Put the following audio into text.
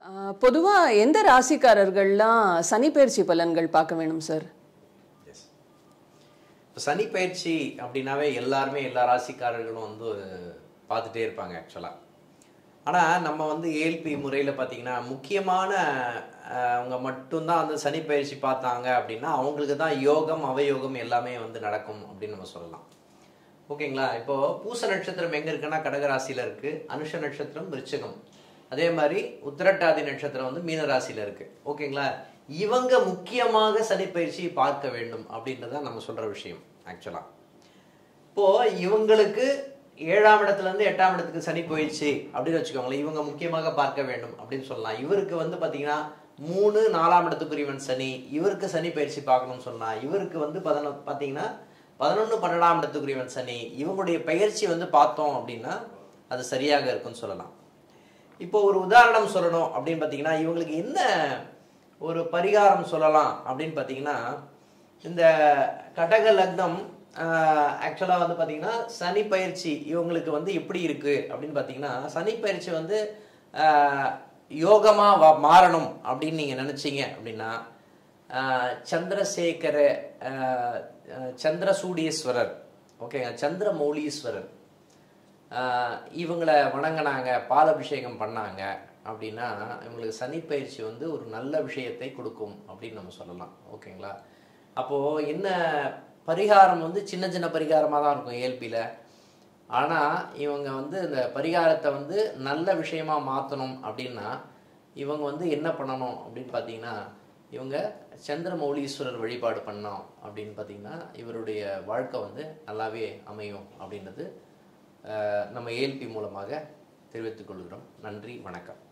பொதுவாக எந்த ராசிக்காரர்கள்லாம் சனி பயிற்சி பலன்கள் பார்க்க வேணும் சார் எஸ் இப்போ சனி பயிற்சி அப்படின்னாவே எல்லாருமே எல்லா ராசிக்காரர்களும் வந்து பார்த்துட்டே இருப்பாங்க ஆக்சுவலாக ஆனால் நம்ம வந்து ஏல்பி முறையில் பார்த்தீங்கன்னா முக்கியமான அஹ், அவங்க மட்டும்தான் வந்து சனி பயிற்சி பார்த்தாங்க அப்படின்னா அவங்களுக்கு தான் யோகம் அவயோகம் எல்லாமே வந்து நடக்கும் அப்படின்னு நம்ம சொல்லலாம் ஓகேங்களா இப்போ பூச நட்சத்திரம் எங்க இருக்குன்னா கடகராசியில இருக்கு அனுஷ நட்சத்திரம் விருச்சிகம் அதே மாதிரி உத்திரட்டாதி நட்சத்திரம் வந்து மீன ராசியில இருக்கு ஓகேங்களா இவங்க முக்கியமாக சனி பயிற்சி பார்க்க வேண்டும் அப்படின்றத நம்ம சொல்ற விஷயம் ஆக்சுவலா இப்போ இவங்களுக்கு ஏழாம் இடத்துல இருந்து எட்டாம் இடத்துக்கு சனி போயிடுச்சு அப்படின்னு வச்சுக்கோங்களேன் இவங்க முக்கியமாக பார்க்க வேண்டும் அப்படின்னு சொல்லலாம் இவருக்கு வந்து பாத்தீங்கன்னா மூணு நாலாம் இடத்துக்குரியவன் சனி இவருக்கு சனி பயிற்சி பார்க்கணும்னு சொன்னா இவருக்கு வந்து பதினொ பாத்தீங்கன்னா பதினொன்று பன்னெண்டாம் இடத்துக்குரியவன் சனி இவங்களுடைய பயிற்சி வந்து பார்த்தோம் அப்படின்னா அது சரியாக இருக்கும்னு சொல்லலாம் இப்போ ஒரு உதாரணம் சொல்லணும் அப்படின்னு பார்த்தீங்கன்னா இவங்களுக்கு என்ன ஒரு பரிகாரம் சொல்லலாம் அப்படின்னு பார்த்தீங்கன்னா இந்த கடக லக்னம் ஆக்சுவலாக வந்து பார்த்தீங்கன்னா சனி பயிற்சி இவங்களுக்கு வந்து எப்படி இருக்கு அப்படின்னு பார்த்தீங்கன்னா சனி பயிற்சி வந்து ஆஹ், யோகமா வ- மாறணும் அப்படின்னு நீங்க நினைச்சீங்க அப்படின்னா ஆஹ், சந்திரசேகர ஆஹ், ஆஹ், சந்திரசூடீஸ்வரர் ஓகேங்க சந்திரமௌலீஸ்வரர் ஆஹ் இவங்களை வணங்கினாங்க பாலபிஷேகம் பண்ணாங்க அப்படின்னா இவங்களுக்கு சனி பயிற்சி வந்து ஒரு நல்ல விஷயத்தை கொடுக்கும் அப்படின்னு நம்ம சொல்லலாம் ஓகேங்களா அப்போது என்ன பரிகாரம் வந்து சின்ன சின்ன பரிகாரமாக தான் இருக்கும் ஏல்பியில் ஆனால் இவங்க வந்து இந்த பரிகாரத்தை வந்து நல்ல விஷயமா மாற்றணும் அப்படின்னா இவங்க வந்து என்ன பண்ணணும் அப்படின்னு பார்த்தீங்கன்னா இவங்க சந்திரமௌலீஸ்வரர் வழிபாடு பண்ணோம் அப்படின்னு பார்த்தீங்கன்னா இவருடைய வாழ்க்கை வந்து நல்லாவே அமையும் அப்படின்றது அஹ், நம்ம ஏல்பி மூலமாக தெரிவித்துக் கொள்கிறோம் நன்றி வணக்கம்